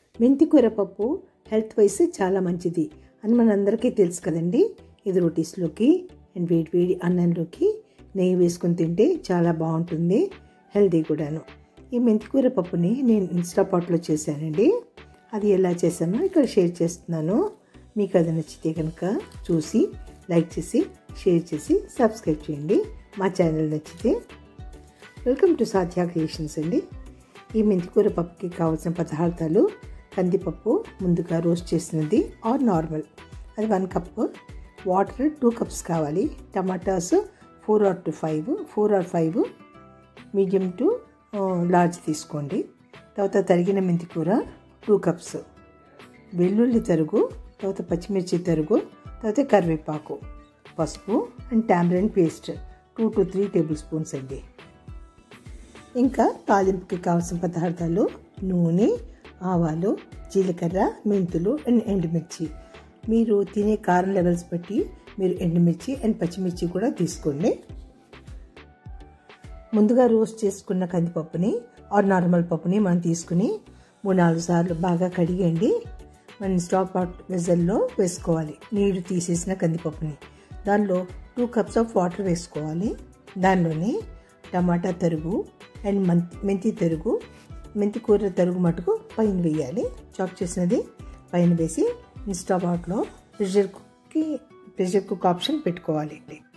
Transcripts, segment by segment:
మెంతికూర పప్పు health wise చాలా మంచిది అని మనందరికీ తెలుసు కదండి ఇది రోటీస్లోకి అండ్ వేడి వేడి అన్నంలోకి నెయ్యి వేసుకొని తింటే చాలా బాగుంటుంది హెల్తీ కూడాను ఈ మెంతికూర పప్పుని నేను ఇన్స్టా పాట్లో చేశానండి అది ఎలా చేశానో ఇక్కడ షేర్ చేస్తున్నాను మీకు అది నచ్చితే కనుక చూసి లైక్ చేసి షేర్ చేసి సబ్స్క్రైబ్ చేయండి మా ఛానల్ నచ్చితే వెల్కమ్ టు సాధ్యా క్రియేషన్స్ అండి ఈ మెంతికూర పప్పుకి కావాల్సిన పదార్థాలు కందిపప్పు ముందుగా రోస్ట్ చేసినది ఆర్ నార్మల్ అది one cup water two cups కావాలి tomatoes four or to five four or five medium to large తీసుకోండి తర్వాత తరిగిన మెంతికూర టూ కప్స్ వెల్లుల్లి తరుగు తర్వాత పచ్చిమిర్చి తరుగు తర్వాత కరివేపాకు పసుపు and tamarind paste two to three tablespoons అండి ఇంకా తాలింపుకి కావాల్సిన పదార్థాలు నూనె ఆవాలు జీలకర్ర మెంతులు అండ్ ఎండుమిర్చి మీరు తినే కారం లెవెల్స్ బట్టి మీరు ఎండుమిర్చి అండ్ పచ్చిమిర్చి కూడా తీసుకోండి ముందుగా రోస్ట్ చేసుకున్న కందిపప్పుని ఆర్ నార్మల్ పప్పుని మనం తీసుకుని మూడు నాలుగు సార్లు బాగా కడిగండి మనం స్టాప్ అవుట్ వెజల్లో వేసుకోవాలి నీరు తీసేసిన కందిపప్పుని దానిలో టూ కప్స్ ఆఫ్ వాటర్ వేసుకోవాలి దానిలోనే టమాటా తరుగు అండ్ మెంతి మెంతి తరుగు మెంతి కూర తరుగు మటుకు పైన వేయాలి చాప్ చేసినది పైన వేసి స్టవ్ అవుట్లో ప్రెషర్ కుక్కి ప్రెషర్ కుక్ ఆప్షన్ పెట్టుకోవాలి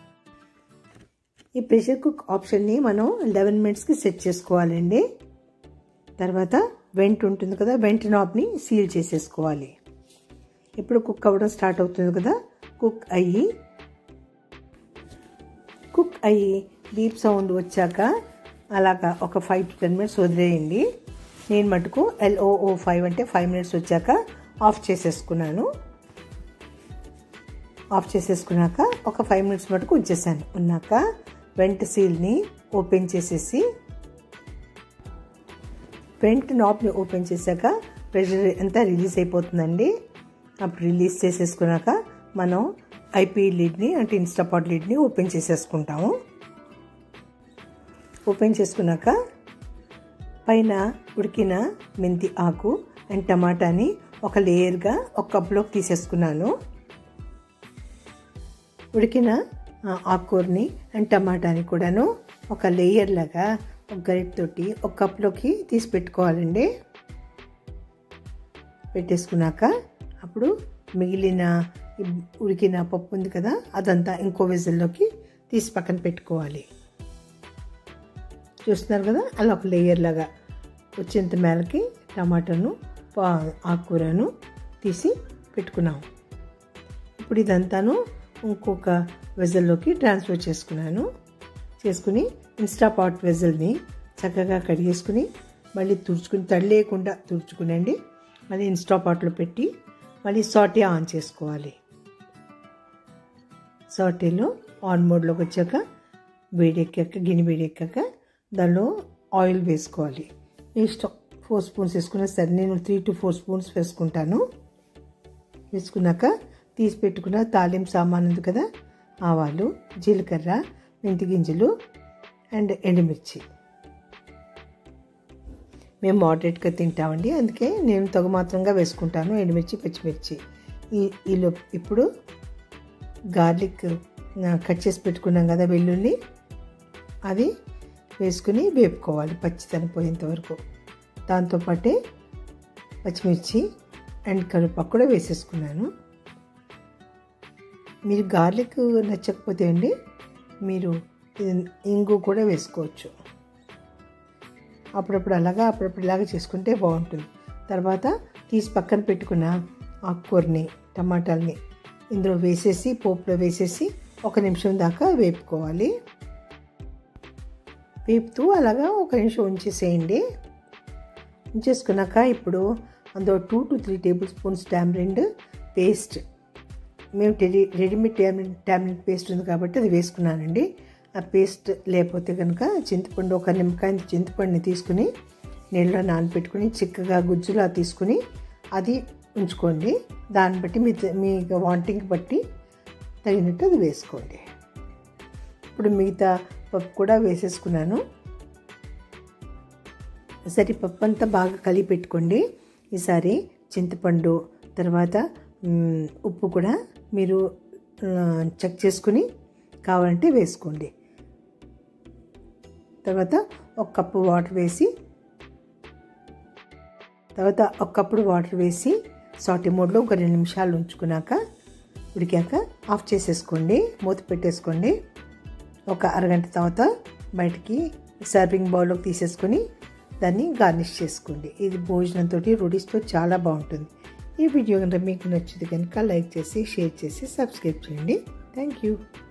ఈ ప్రెషర్ కుక్ ఆప్షన్ని మనం లెవెన్ మినిట్స్కి సెట్ చేసుకోవాలండి తర్వాత వెంట్ ఉంటుంది కదా వెంట్ నాబ్ని సీల్ చేసేసుకోవాలి ఇప్పుడు కుక్ అవ్వడం స్టార్ట్ అవుతుంది కదా కుక్ అయ్యి కుక్ అయ్యి డీప్ సౌండ్ వచ్చాక అలాగా ఒక ఫైవ్ టు టెన్ మినిట్స్ వదిలేయండి నేను మటుకు ఎల్ఓఓ ఫైవ్ అంటే ఫైవ్ మినిట్స్ వచ్చాక ఆఫ్ చేసేసుకున్నాను ఆఫ్ చేసేసుకున్నాక ఒక ఫైవ్ మినిట్స్ మటుకు ఉంచేసాను ఉన్నాక వెంట్ సీల్ని ఓపెన్ చేసేసి వెంట్ నాబ్ని ఓపెన్ చేశాక ప్రెషర్ అంతా రిలీజ్ అయిపోతుందండి అప్పుడు రిలీజ్ చేసేసుకున్నాక మనం ఐపీ లీడ్ని అంటే ఇన్స్టాపాట్ లీడ్ని ఓపెన్ చేసేసుకుంటాము ఓపెన్ చేసుకున్నాక పైన ఉడికిన మెంతి ఆకు అండ్ టమాటాని ఒక లేయర్గా ఒక కప్లోకి తీసేసుకున్నాను ఉడికిన ఆకుకూరని అండ్ టమాటాని కూడాను ఒక లేయర్ లాగా ఒక గరిటతోటి ఒక కప్లోకి తీసి పెట్టుకోవాలండి పెట్టేసుకున్నాక అప్పుడు మిగిలిన ఉడికిన పప్పు ఉంది కదా అదంతా ఇంకో విజిల్లోకి తీసి పక్కన పెట్టుకోవాలి చూస్తున్నారు కదా అలా ఒక లేయర్ లాగా వచ్చేంత మేలకి టమాటాను ఆకుకూరను తీసి పెట్టుకున్నాము ఇప్పుడు ఇదంతాను ఇంకొక వెజల్లోకి ట్రాన్స్ఫర్ చేసుకున్నాను చేసుకుని ఇన్స్టాపాట్ వెజల్ని చక్కగా కడిగేసుకుని మళ్ళీ తుడుచుకుని తడి లేకుండా తుడుచుకునండి మళ్ళీ ఇన్స్టాపాట్లో పెట్టి మళ్ళీ సాటే ఆన్ చేసుకోవాలి సాటేలో ఆన్ మోడ్లోకి వచ్చాక వేడెక్కాక గిన్నె వేడెక్కాక దానిలో ఆయిల్ వేసుకోవాలి ఇష్టం ఫోర్ స్పూన్స్ వేసుకున్నా సరే నేను త్రీ టు ఫోర్ స్పూన్స్ వేసుకుంటాను వేసుకున్నాక తీసి పెట్టుకున్న తాలింపు సామాన్ ఉంది కదా ఆవాలు జీలకర్ర మెంతి గింజలు అండ్ ఎండుమిర్చి మేము మోడరేట్గా తింటామండి అందుకే నేను తగు మాత్రంగా వేసుకుంటాను ఎండుమిర్చి పచ్చిమిర్చి ఈ ఈలో ఇప్పుడు గార్లిక్ కట్ చేసి పెట్టుకున్నాం కదా వెల్లుల్లి అది వేసుకుని వేపుకోవాలి పచ్చితనం పోయేంత వరకు దాంతోపాటే పచ్చిమిర్చి అండ్ కరివేపాకు కూడా వేసేసుకున్నాను మీరు గార్లిక్ నచ్చకపోతే అండి మీరు ఇంగు కూడా వేసుకోవచ్చు అప్పుడప్పుడు అలాగా అప్పుడప్పుడు ఇలాగా చేసుకుంటే బాగుంటుంది తర్వాత తీసి పక్కన పెట్టుకున్న ఆకుకూరని టమాటాలని ఇందులో వేసేసి పోపులో వేసేసి ఒక నిమిషం దాకా వేపుకోవాలి వేపుతూ అలాగా ఒక నిమిషం ఉంచేసేయండి ఉంచేసుకున్నాక ఇప్పుడు అందులో two to three tablespoons tamarind paste మేము ready readymade tablet tablet paste ఉంది కాబట్టి అది వేసుకున్నానండి ఆ పేస్ట్ లేకపోతే కనుక చింతపండు ఒక నిమ్మకాయ చింతపండుని తీసుకుని నీళ్ళలో నానబెట్టుకుని చిక్కగా గుజ్జులా తీసుకుని అది ఉంచుకోండి దాన్ని బట్టి మీ మీ వాంటింగ్ బట్టి తగినట్టు అది వేసుకోండి ఇప్పుడు మిగతా పప్పు కూడా వేసేసుకున్నాను సరే పప్పు అంతా బాగా కలిపి పెట్టుకోండి ఈసారి చింతపండు తర్వాత మ్, ఉప్పు కూడా మీరు ఆ, చెక్ చేసుకుని కావాలంటే వేసుకోండి తర్వాత ఒక కప్పు వాటర్ వేసి తర్వాత ఒక కప్పుడు వాటర్ వేసి సాటి మోడ్లో ఒక రెండు నిమిషాలు ఉంచుకున్నాక ఉడికాక ఆఫ్ చేసేసుకోండి మూత పెట్టేసుకోండి ఒక అరగంట తర్వాత బయటికి సర్వింగ్ బౌల్లోకి తీసేసుకొని దాన్ని గార్నిష్ చేసుకోండి ఇది భోజనంతో రోటీస్తో చాలా బాగుంటుంది ఈ వీడియో కనుక మీకు నచ్చింది కనుక లైక్ చేసి షేర్ చేసి సబ్స్క్రైబ్ చేయండి థ్యాంక్ యూ